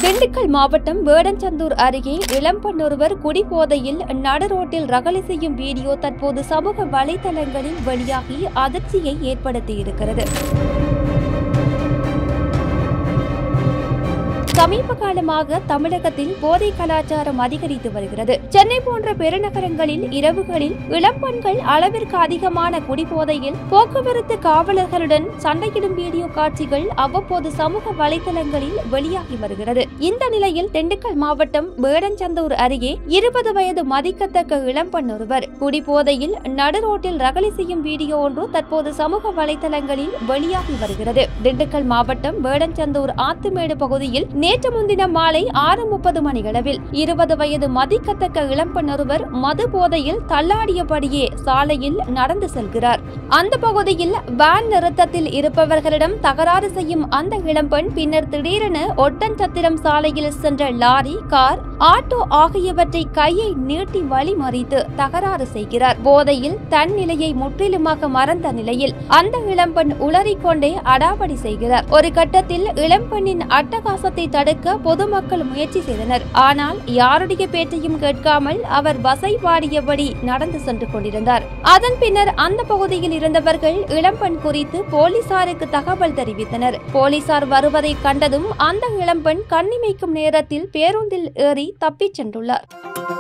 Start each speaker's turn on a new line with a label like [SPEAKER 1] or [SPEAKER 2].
[SPEAKER 1] திண்டுக்கல் மாவட்டம் வேடஞ்சந்தூர் அருகே இளம்பெண் ஒருவர் குடிபோதையில் நடுரோட்டில் ரகளை செய்யும் வீடியோ தற்போது சமூக வலைதளங்களில் வெளியாகி அதிர்ச்சியை ஏற்படுத்தியிருக்கிறது சமீப காலமாக தமிழகத்தில் போதை கலாச்சாரம் அதிகரித்து வருகிறது சென்னை போன்ற பெருநகரங்களில் இரவுகளில் இளம்பெண்கள் அளவிற்கு அதிகமான குடிபோதையில் போக்குவரத்து காவலர்களுடன் சண்டையிடும் வீடியோ காட்சிகள் அவ்வப்போது சமூக வலைதளங்களில் வெளியாகி வருகிறது இந்த நிலையில் திண்டுக்கல் மாவட்டம் வேடஞ்சந்தூர் அருகே இருபது வயது மதிக்கத்தக்க இளம்பெண் ஒருவர் குடிபோதையில் நடுரோட்டில் ரகளை செய்யும் வீடியோ ஒன்று தற்போது சமூக வலைதளங்களில் வெளியாகி வருகிறது திண்டுக்கல் மாவட்டம் வேடஞ்சந்தூர் ஆத்துமேடு பகுதியில் நேற்று முன்தினம் மாலை ஆறு முப்பது மணியளவில் இருபது வயது மதிக்கத்தக்க இளம்பெண் ஒருவர் மது போதையில் தள்ளாடியபடியே சாலையில் நடந்து செல்கிறார் அந்த பகுதியில் வேன் நிறுத்தத்தில் இருப்பவர்களிடம் தகராறு செய்யும் அந்த இளம்பெண் பின்னர் திடீரென ஒட்டன்சத்திரம் சாலையில் சென்ற லாரி கார் ஆட்டோ ஆகியவற்றை கையை நீட்டி வழிமறித்து தகராறு செய்கிறார் போதையில் தன் நிலையை முற்றிலுமாக மறந்த நிலையில் அந்த இளம்பெண் உளறிக்கொண்டே அடாவடி செய்கிறார் ஒரு கட்டத்தில் இளம்பெண்ணின் அட்டகாசத்தை தடுக்க பொதுமக்கள் முயற்சி செய்தனர் ஆனால் யாருடைய பேச்சையும் கேட்காமல் அவர் வசை பாடியபடி நடந்து சென்று கொண்டிருந்தார் அதன் பின்னர் அந்த பகுதியில் இருந்தவர்கள் இளம்பெண் குறித்து போலீசாருக்கு தகவல் தெரிவித்தனர் போலீசார் வருவதை கண்டதும் அந்த இளம்பெண் கண்ணிமைக்கும் நேரத்தில் பேருந்தில் ஏறி தப்பிச் சென்றுள்ளார்